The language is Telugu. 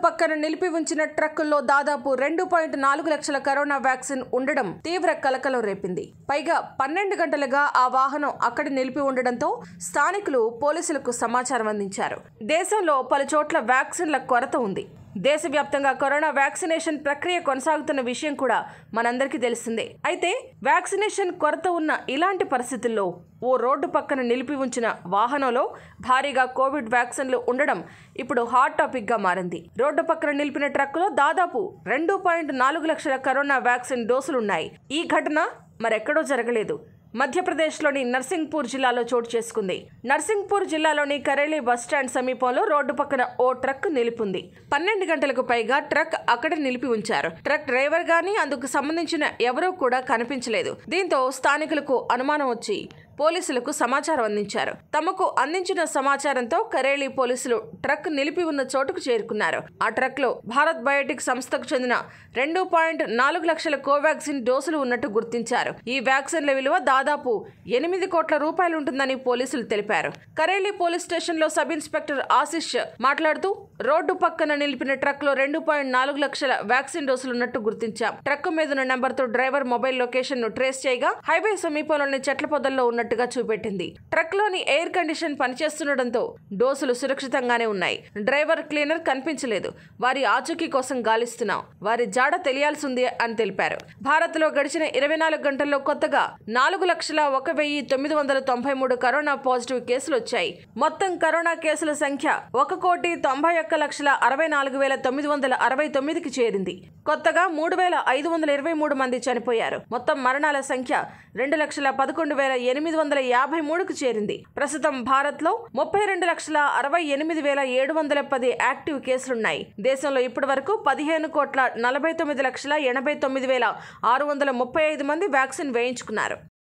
పక్కన నిలిపి ఉంచిన ట్రక్కుల్లో దాదాపు రెండు పాయింట్ నాలుగు లక్షల కరోనా వ్యాక్సిన్ ఉండడం తీవ్ర కలకలం రేపింది పైగా పన్నెండు గంటలుగా ఆ వాహనం అక్కడ నిలిపి ఉండడంతో స్థానికులు పోలీసులకు సమాచారం అందించారు దేశంలో పలు చోట్ల వ్యాక్సిన్ల కొరత ఉంది దేశవ్యాప్తంగా కరోనా వ్యాక్సినేషన్ ప్రక్రియ కొనసాగుతున్న విషయం కూడా మనందరికీ తెలిసిందే అయితే వ్యాక్సినేషన్ కొరత ఉన్న ఇలాంటి పరిస్థితుల్లో ఓ రోడ్డు పక్కన నిలిపి ఉంచిన వాహనంలో భారీగా కోవిడ్ వ్యాక్సిన్లు ఉండడం ఇప్పుడు హాట్ టాపిక్గా మారింది రోడ్డు పక్కన నిలిపిన ట్రక్కులో దాదాపు రెండు పాయింట్ నాలుగు లక్షల కరోనా వ్యాక్సిన్ డోసులున్నాయి ఈ ఘటన మరెక్కడో జరగలేదు మధ్యప్రదేశ్లోని నర్సింగ్పూర్ జిల్లాలో చోటు చేసుకుంది నర్సింగ్పూర్ జిల్లాలోని కరేలి బస్టాండ్ సమీపంలో రోడ్డు పక్కన ఓ ట్రక్ నిలిపింది పన్నెండు గంటలకు పైగా ట్రక్ అక్కడ నిలిపి ఉంచారు ట్రక్ డ్రైవర్ గాని అందుకు సంబంధించిన ఎవరూ కూడా కనిపించలేదు దీంతో స్థానికులకు అనుమానం వచ్చి పోలీసులకు సమాచారం అందించారు తమకు అందించిన సమాచారంతో కరేలి పోలీసులు ట్రక్ నిలిపి ఉన్న చోటుకు చేరుకున్నారు ఆ ట్రక్ లో భారత్ బయోటిక్ సంస్థకు చెందిన రెండు పాయింట్ నాలుగు లక్షల కోవాక్సిన్ డోసులు ఉన్నట్టు గుర్తించారు ఈ వ్యాక్సిన్ల విలువ దాదాపు ఎనిమిది కోట్ల రూపాయలు ఉంటుందని పోలీసులు తెలిపారు కరేలి పోలీస్ స్టేషన్ లో సబ్ ఇన్స్పెక్టర్ ఆశిష్ మాట్లాడుతూ రోడ్డు పక్కన నిలిపిన ట్రక్ లో రెండు పాయింట్ నాలుగు లక్షల వ్యాక్సిన్ డోసులు ఉన్నట్టు గుర్తించాం ట్రక్ మీద ఉన్న నెంబర్ తో డ్రైవర్ మొబైల్ లొకేషన్ ను ట్రేస్ చేయగా హైవే సమీపంలోని చెట్ల పొదల్లో ఉన్నట్టుగా చూపెట్టింది ట్రక్ లోని ఎయిర్ కండిషన్ పనిచేస్తుండటంతో డోసులు సురక్షితంగానే ఉన్నాయి డ్రైవర్ క్లీనర్ కనిపించలేదు వారి ఆచూకీ కోసం గాలిస్తున్నాం వారి జాడ తెలియాల్సి ఉంది అని తెలిపారు భారత్ లో గడిచిన ఇరవై నాలుగు గంటల్లో కొత్తగా నాలుగు లక్షల ఒక వెయ్యి తొమ్మిది వందల తొంభై మూడు కరోనా పాజిటివ్ కేసులు వచ్చాయి మొత్తం కరోనా కేసుల సంఖ్య ఒక కోటి తొంభై ఒక్క లక్షల అరవై నాలుగు వేల తొమ్మిది వందల అరవై తొమ్మిదికి చేరింది కొత్తగా మూడు వేల ఐదు వందల ఇరవై మూడు మంది చనిపోయారు మొత్తం మరణాల సంఖ్య రెండు లక్షల పదకొండు వేల ఎనిమిది వందల యాభై మూడుకు చేరింది ప్రస్తుతం భారత్ లో ముప్పై రెండు లక్షల అరవై ఎనిమిది వేల ఏడు వందల పది యాక్టివ్ కేసులున్నాయి దేశంలో ఇప్పటి వరకు పదిహేను కోట్ల నలభై తొమ్మిది లక్షల ఎనభై తొమ్మిది వేల ఆరు వందల ముప్పై ఐదు మంది వ్యాక్సిన్ వేయించుకున్నారు